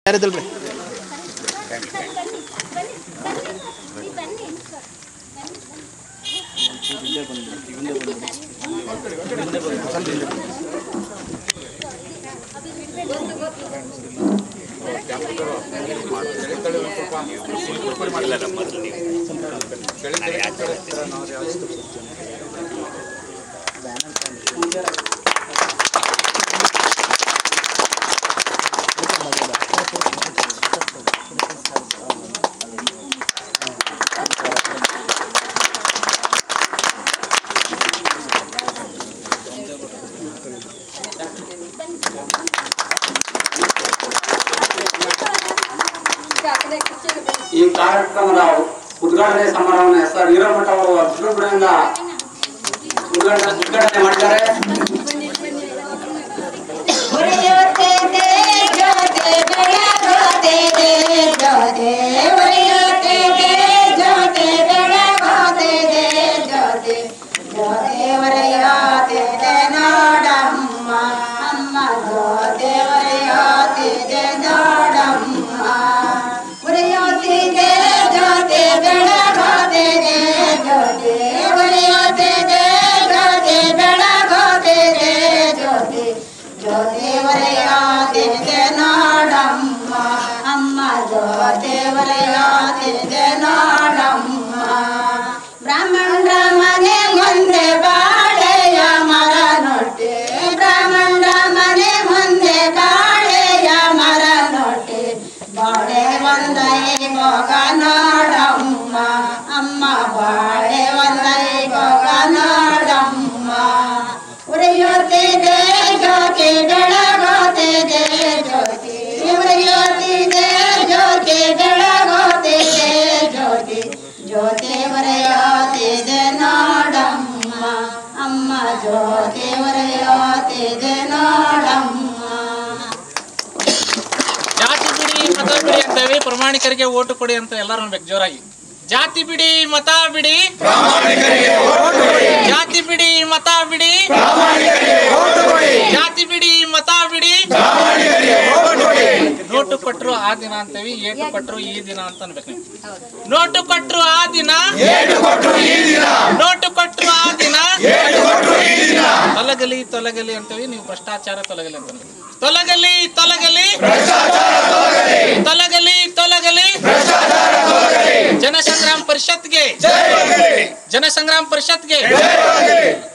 ಯಾರಿದ್ದಲ್ರಿ ಈ ಕಾರ್ಯಕ್ರಮದ ಉದ್ಘಾಟನೆ ಸಮಾರಂಭವನ್ನು ಎಸ್ ಆರ್ ಹಿರೇಮಠ ಅವರು ಅರ್ಜುನಪುರದಿಂದ ಉದ್ಘಾಟನೆ ಉದ್ಘಾಟನೆ ಮಾಡಿದ್ದಾರೆ ಉರಿಯುತ್ತಿದೆ ಜ್ಯೋತಿ ಬೆಳಗುತ್ತಿದೆ ಜ್ಯೋತಿ ಉರಿಯುತ್ತಿದೆ ಜ್ಯೋತಿ ಬೆಳಗುತ್ತಿದೆ ಜ್ಯೋತಿ ಜ್ಯೋತಿ ಉರಿಯುತ್ತಿದೆ ನೋಡಮ್ಮ ಅಮ್ಮ ಜ್ಯೋತಿ ಉರಿಯುತ್ತಿದೆ ನೋಡಮ್ಮ ಉರಿಯುತ್ತಿದೆ ಜ್ಯೋತಿ ಬೆಳಗುತ್ತಿದೆ ಜ್ಯೋತಿ ಉರಿಯುತ್ತಿದೆ ಜ್ಯೋತಿ ಬೆಳಗುತ್ತಿದೆ ಜ್ಯೋತಿ ಜ್ಯೋತಿ ಒರೆಯಾದಿದೆ ನೋಡಮ್ಮ ಅಮ್ಮ ಜ್ಯೋತಿ ಒರೆಯಾದಿದೆ ನೋಡಮ್ಮ ಬ್ರಾಹ್ಮಣರ ಮನೆ ಮುಂದೆ ಬಾಳೆಯ ಮರ ನೊಟ್ಟಿ ಬ್ರಾಹ್ಮಣರ ಮನೆ ಮುಂದೆ ಬಾಳೆಯ ಮರ ನೊಟ್ಟಿ ಬಾಳೆ ಒಂದೈ ಭೋಗ ನೋಡಮ್ಮ ಅಮ್ಮ ಬಾಳೆ ಒಂದೈ ಭೋಗ ನೋಡಮ್ಮ ಉರಿಯುತ್ತಿದೆ ಜ್ಯೋತಿ ಬೆಳಗುತ್ತಿದೆ ಜ್ಯೋತಿ ಉರಿಯುತ್ತಿದೆ ಜ್ಯೋತಿ ಬೆಳಗುತ್ತಿದೆ ಜ್ಯೋತಿ ಜ್ಯೋತಿ ಉರಿಯುತ್ತಿದೆ ನೋಡಮ್ಮ ಅಮ್ಮ ಜ್ಯೋತಿ ಉರಿಯುತ್ತಿದೆ ನೋಡಮ್ಮ ಜಾತಿ ಬಿಡಿ ಮತ ಬಿಡಿ ಅಂತೇವಿ ಪ್ರಾಮಾಣಿಕರಿಗೆ ಓಟು ಕೊಡಿ ಅಂತ ಎಲ್ಲರೂ ಅನ್ಬೇಕು ಜೋರಾಗಿ ಜಾತಿ ಬಿಡಿ ಮತ ಬಿಡಿ ಜಾತಿ ಬಿಡಿ ಮತ ಬಿಡಿ ಜಾತಿ ಬಿಡಿ ಮತ ಬಿಡಿ ನೋಟು ಕೊಟ್ರು ಆ ದಿನ ಅಂತೇವಿ ಏಟು ಕೊಟ್ರು ಈ ದಿನ ಅಂತ ಅನ್ಬೇಕು ನೀವು ನೋಟು ಕೊಟ್ರು ಆ ದಿನ ನೋಟು ಕೊಟ್ರು ಆ ದಿನ ತೊಲಗಲಿ ತೊಲಗಲಿ ಅಂತೇವಿ ನೀವು ಭ್ರಷ್ಟಾಚಾರ ತೊಲಗಲಿ ಅಂತ ಅನ್ಬೇಕು. ತೊಲಗಲಿ ತೊಲಗಲಿ ತೊಲಗಲಿ ತೊಲಗಲಿ ಜನಸಂಗ್ರಾಮ್ ಪರಿಷತ್ಗೆ ಜನಸಂಗ್ರಾಮ್ ಪರಿಷತ್ಗೆ